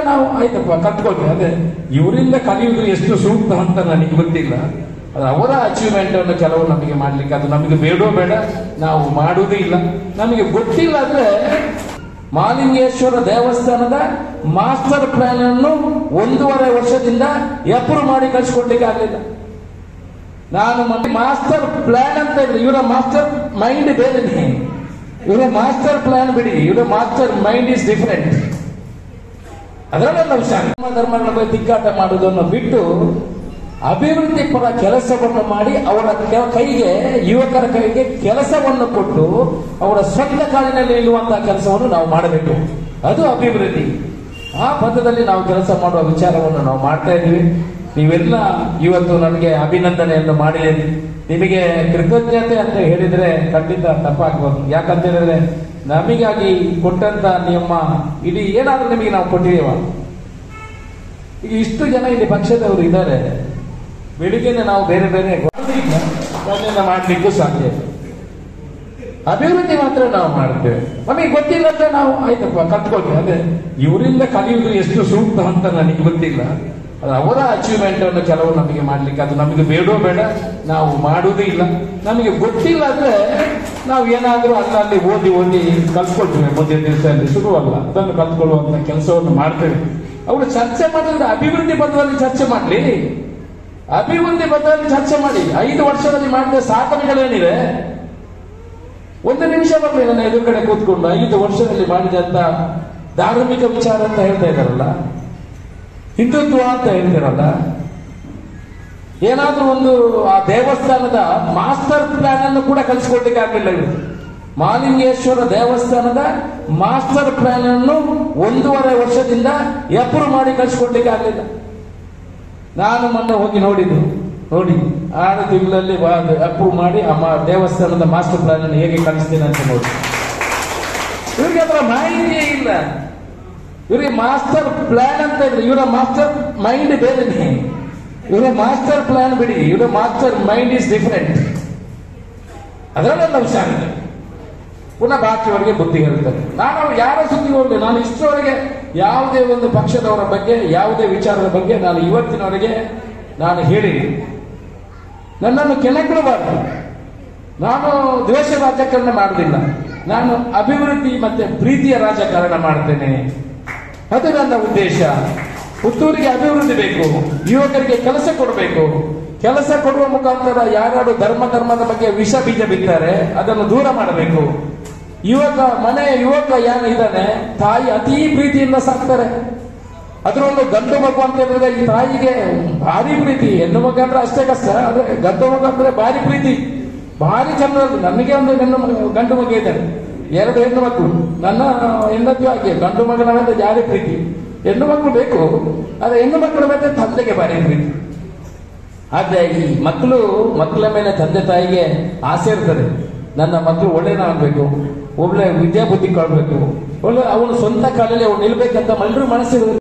ನಾವು ಆಯ್ತಪ್ಪ ಕಲ್ತ್ಕೊಳ್ತೀವಿ ಅದೇ ಇವರಿಂದ ಕಲಿಯುವುದು ಎಷ್ಟು ಸೂಕ್ತ ಅಂತ ನನಗೆ ಗೊತ್ತಿಲ್ಲ ಅದು ಅವರ ಅಚೀವ್ಮೆಂಟ್ ಅನ್ನು ಕೆಲವು ನಮಗೆ ಮಾಡ್ಲಿಕ್ಕೆ ಅದು ನಮಗೆ ಬೇಡೋ ಬೇಡ ನಾವು ಮಾಡುವುದೂ ಇಲ್ಲ ನಮಗೆ ಗೊತ್ತಿಲ್ಲ ಅಂದ್ರೆ ಮಾಲಿಂಗೇಶ್ವರ ದೇವಸ್ಥಾನದ ಮಾಸ್ಟರ್ ಪ್ಲಾನ್ ಅನ್ನು ಒಂದೂವರೆ ವರ್ಷದಿಂದ ಎಪ್ರೂವ್ ಮಾಡಿ ಕಳಿಸ್ಕೊಡ್ಲಿಕ್ಕೆ ಆಗಲಿಲ್ಲ ನಾನು ಮೊನ್ನೆ ಮಾಸ್ಟರ್ ಪ್ಲಾನ್ ಅಂತ ಇದ್ರೆ ಇವರ ಮಾಸ್ಟರ್ ಮೈಂಡ್ ಬೇರೆನೆ ಇವರ ಮಾಸ್ಟರ್ ಪ್ಲಾನ್ ಬಿಡಿ ಇವರ ಮಾಸ್ಟರ್ ಮೈಂಡ್ ಇಸ್ ಡಿಫರೆಂಟ್ ಅದರಲ್ಲೆಲ್ಲ ಹುಷಾರು ನಮ್ಮ ಧರ್ಮಗಳ ಬಗ್ಗೆ ತಿಕ್ಕಾಟ ಮಾಡುವುದನ್ನು ಬಿಟ್ಟು ಅಭಿವೃದ್ಧಿ ಪರ ಕೆಲಸವನ್ನು ಮಾಡಿ ಅವರ ಕೆ- ಕೈಗೆ ಯುವಕರ ಕೈಗೆ ಕೆಲಸವನ್ನು ಕೊಟ್ಟು ಅವರ ಸ್ವಂತ ಕಾಲಿನಲ್ಲಿ ನಿಲ್ಲುವಂತಹ ಕೆಲಸವನ್ನು ನಾವು ಮಾಡಬೇಕು ಅದು ಅಭಿವೃದ್ಧಿ ಆ ಪಥದಲ್ಲಿ ನಾವು ಕೆಲಸ ಮಾಡುವ ವಿಚಾರವನ್ನು ನಾವು ಮಾಡ್ತಾ ಇದ್ದೀವಿ ನೀವೆಲ್ಲ ಇವತ್ತು ನನಗೆ ಅಭಿನಂದನೆಯನ್ನು ಮಾಡಿದ್ದೀರಿ ನಿಮಗೆ ಕೃತಜ್ಞತೆ ಅಂತ ಹೇಳಿದ್ರೆ ಖಂಡಿತ ತಪ್ಪಾಗ್ಬೋದು ಯಾಕಂತ ಹೇಳಿದ್ರೆ ನಮಗಾಗಿ ಕೊಟ್ಟಂತ ನಿಮ್ಮ ಇಡೀ ಏನಾದ್ರೂ ನಿಮಗೆ ನಾವು ಕೊಟ್ಟಿದ್ದೀವ ಈಗ ಇಷ್ಟು ಜನ ಇಲ್ಲಿ ಪಕ್ಷದವರು ಇದ್ದಾರೆ ಬೆಳಿಗ್ಗೆನೆ ನಾವು ಬೇರೆ ಬೇರೆ ಅದನ್ನ ಮಾಡ್ಲಿಕ್ಕೂ ಸಾಧ್ಯ ಇಲ್ಲ. ಅಭಿವೃದ್ಧಿ ಮಾತ್ರ ನಾವು ಮಾಡ್ತೇವೆ ನಮಗೆ ಗೊತ್ತಿಲ್ಲ ಅಂದ್ರೆ ನಾವು ಆಯ್ತಪ್ಪ ಕಲ್ತ್ಕೊಳ್ತೀವಿ ಅದೇ ಇವರಿಂದ ಕಲಿಯುವುದು ಎಷ್ಟು ಸೂಕ್ತ ಅಂತ ನನಗೆ ಗೊತ್ತಿಲ್ಲ ಅದು ಅವರ ಅಚೀವ್ಮೆಂಟ್ ಅನ್ನು ಕೆಲವು ನಮಗೆ ಮಾಡ್ಲಿಕ್ಕೆ ಅದು ನಮಗೆ ಬೇಡೋ ಬೇಡ ನಾವು ಮಾಡುವುದೂ ಇಲ್ಲ ನಮಗೆ ಗೊತ್ತಿಲ್ಲ ಅಂದ್ರೆ ನಾವು ಏನಾದ್ರೂ ಅಲ್ಲಲ್ಲಿ ಓದಿ ಓದಿ ಕಲ್ತ್ಕೊಳ್ತೇವೆ ಮುಂದಿನ ದಿವಸದಲ್ಲಿ ಶುರುವಲ್ಲ ಅದನ್ನು ಕಲ್ತ್ಕೊಳ್ಳುವಂತ ಕೆಲಸವನ್ನು ಮಾಡ್ತೇವೆ ಅವರು ಚರ್ಚೆ ಮಾಡಿದ್ರೆ ಅಭಿವೃದ್ಧಿ ಪದದಲ್ಲಿ ಚರ್ಚೆ ಮಾಡ್ಲಿ ಅಭಿವೃದ್ಧಿ ಪದದಲ್ಲಿ ಚರ್ಚೆ ಮಾಡಿ ಐದು ವರ್ಷದಲ್ಲಿ ಮಾಡಿದ ಸಾಧನೆಗಳೇನಿವೆ ಒಂದು ನಿಮಿಷ ಬರಲಿ ನನ್ನ ಎದುರುಗಡೆ ಕೂತ್ಕೊಂಡು ಐದು ವರ್ಷದಲ್ಲಿ ಮಾಡಿದಂತ ಧಾರ್ಮಿಕ ವಿಚಾರ ಅಂತ ಹೇಳ್ತಾ ಇದ್ದಾರಲ್ಲ ಹಿಂದುತ್ವ ಅಂತ ಹೇಳ್ತಾರಲ್ಲ ಏನಾದ್ರೂ ಒಂದು ಆ ದೇವಸ್ಥಾನದ ಮಾಸ್ಟರ್ ಪ್ಲಾನ್ ಅನ್ನು ಕೂಡ ಕಲಿಸ್ಕೊಡ್ಲಿಕ್ಕೆ ಆಗಲಿಲ್ಲ ಇವರು ಮಾಲಿಂಗೇಶ್ವರ ದೇವಸ್ಥಾನದ ಮಾಸ್ಟರ್ ಪ್ಲಾನ್ ಅನ್ನು ಒಂದೂವರೆ ವರ್ಷದಿಂದ ಎಪ್ರೂವ್ ಮಾಡಿ ಕಳಿಸ್ಕೊಡ್ಲಿಕ್ಕೆ ಆಗಲಿಲ್ಲ ನಾನು ಮೊನ್ನೆ ಹೋಗಿ ನೋಡಿದ್ದು ನೋಡಿ ಆರು ತಿಂಗಳಲ್ಲಿ ಅಪ್ರೂವ್ ಮಾಡಿ ಆ ಮಾ- ದೇವಸ್ಥಾನದ ಮಾಸ್ಟರ್ ಪ್ಲಾನ್ ಅನ್ನು ಹೇಗೆ ಕಳಿಸ್ತೇನೆ ಅಂತ ನೋಡಿ ಇವ್ರಿಗೆ ಅದರ ಮಾಹಿತಿಯೇ ಇಲ್ಲ ಇವರಿಗೆ ಮಾಸ್ಟರ್ ಪ್ಲಾನ್ ಅಂತ ಇದ್ರೆ ಇವರ ಮಾಸ್ಟರ್ ಮೈಂಡ್ ಬೇರೆನೆ ಇವರ ಮಾಸ್ಟರ್ ಪ್ಲಾನ್ ಬಿಡಿ ಇವರ ಮಾಸ್ಟರ್ ಮೈಂಡ್ ಇಸ್ ಡಿಫರೆಂಟ್ ಅದರಲ್ಲೆಲ್ಲ ಹುಷಾರಿದೆ ಪುನಃ ಬಾಕಿಯವರಿಗೆ ಬುದ್ಧಿ ಹೇಳ್ತಾರೆ ನಾನು ಯಾರ ಸುದ್ದಿ ಹೋಗಲಿ ನಾನು ಇಷ್ಟರವರೆಗೆ ಯಾವುದೇ ಒಂದು ಪಕ್ಷದವರ ಬಗ್ಗೆ ಯಾವುದೇ ವಿಚಾರದ ಬಗ್ಗೆ ನಾನು ಇವತ್ತಿನವರೆಗೆ ನಾನು ಹೇಳಿನಿ ನನ್ನನ್ನು ಕೆಣಕಲಬಾರದು ನಾನು ದ್ವೇಷ ರಾಜಕಾರಣ ಮಾಡುವುದಿಲ್ಲ ನಾನು ಅಭಿವೃದ್ಧಿ ಮತ್ತೆ ಪ್ರೀತಿಯ ರಾಜಕಾರಣ ಮಾಡ್ತೇನೆ ಅದು ನನ್ನ ಉದ್ದೇಶ ಪುತ್ತೂರಿಗೆ ಅಭಿವೃದ್ಧಿ ಬೇಕು ಯುವಕರಿಗೆ ಕೆಲಸ ಕೊಡಬೇಕು ಕೆಲಸ ಕೊಡುವ ಮುಖಾಂತರ ಯಾರ್ಯಾರು ಧರ್ಮ ಧರ್ಮದ ಬಗ್ಗೆ ವಿಷ ಬೀಜ ಬಿತ್ತಾರೆ ಅದನ್ನು ದೂರ ಮಾಡಬೇಕು ಯುವಕ ಮನೆಯ ಯುವಕ ಯಾರು ಇದ್ದಾನೆ ತಾಯಿ ಅತೀ ಪ್ರೀತಿಯಿಂದ ಸಾಕ್ತಾರೆ ಅದರೊಂದು ಗಂಡು ಮಗು ಅಂತ ಹೇಳಿದ್ರೆ ಈ ತಾಯಿಗೆ ಭಾರಿ ಪ್ರೀತಿ ಹೆಣ್ಣು ಮಗು ಅಂದ್ರೆ ಅಷ್ಟೇ ಕಷ್ಟ ಆದ್ರೆ ಗಂಡು ಮಗು ಅಂದ್ರೆ ಭಾರಿ ಪ್ರೀತಿ ಭಾರಿ ಚಂದ ನನಗೆ ಒಂದು ಹೆಣ್ಣು ಮಗು- ಗಂಡು ಮಗು ಇದೆ ಎರಡು ಹೆಣ್ಣು ಮಕ್ಕಳು ನನ್ನ ಹೆಂಡತಿಯು ಹಾಗೆ ಗಂಡು ಮಗನ ಮೇಲೆ ಜಾರಿ ಪ್ರೀತಿ ಹೆಣ್ಣು ಮಕ್ಕಳು ಬೇಕು ಆದ್ರೆ ಹೆಣ್ಣು ಮಕ್ಕಳ ಮೇಲೆ ತಂದೆಗೆ ಭಾರಿ ಪ್ರೀತಿ ಆದ್ರೆ ಈ ಮಕ್ಕಳು ಮಕ್ಕಳ ಮೇಲೆ ತಂದೆ ತಾಯಿಗೆ ಆಸೆ ಇರ್ತದೆ ನನ್ನ ಮಕ್ಕಳು ಒಳ್ಳೆಯದಾಗಬೇಕು ಒಳ್ಳೆ ವಿದ್ಯಾಬುದ್ಧಿ ಕೊಡ್ಬೇಕು ಒಳ್ಳೆ ಅವನು ಸ್ವಂತ ಕಾಲಲ್ಲಿ ಅವ್ನು ನಿಲ್ಬೇಕಂತ ಎಲ್ಲರೂ ಮನಸ್ಸಿರುತ್ತೆ